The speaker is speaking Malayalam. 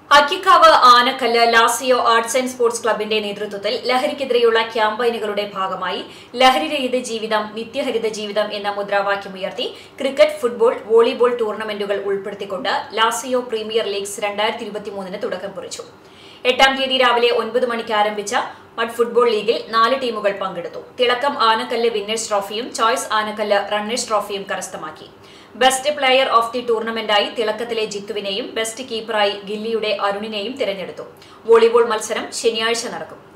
അക്കിക്കാവ് Anakkallu Lazio arts and sports ക്ലബിന്റെ നേതൃത്വത്തിൽ ലഹരിക്കെതിരെയുള്ള ക്യാമ്പയിനുകളുടെ ഭാഗമായി ലഹരിരഹിത ജീവിതം നിത്യഹരിത ജീവിതം എന്ന മുദ്രാവാക്യമുയർത്തി ക്രിക്കറ്റ് ഫുട്ബോൾ വോളിബോൾ ടൂർണമെന്റുകൾ ഉൾപ്പെടുത്തിക്കൊണ്ട് ലാസിയോ പ്രീമിയർ ലീഗ്സ് രണ്ടായിരത്തി ഇരുപത്തിമൂന്നിന് തുടക്കം കുറിച്ചു എട്ടാം തീയതി രാവിലെ ഒൻപത് മണിക്ക് ആരംഭിച്ച മഡ് ഫുട്ബോൾ ലീഗിൽ നാല് ടീമുകൾ പങ്കെടുത്തു തിളക്കം ആനക്കല്ല് വിന്നേഴ്സ് ട്രോഫിയും ചോയ്സ് ആനക്കല്ല് റണ്ണേഴ്സ് ട്രോഫിയും കരസ്ഥമാക്കി ബെസ്റ്റ് പ്ലെയർ ഓഫ് ദി ടൂർണമെന്റായി തിളക്കത്തിലെ ജിത്തുവിനെയും ബെസ്റ്റ് കീപ്പറായി ഗില്ലിയുടെ അരുണിനെയും തിരഞ്ഞെടുത്തു വോളിബോൾ മത്സരം ശനിയാഴ്ച നടക്കും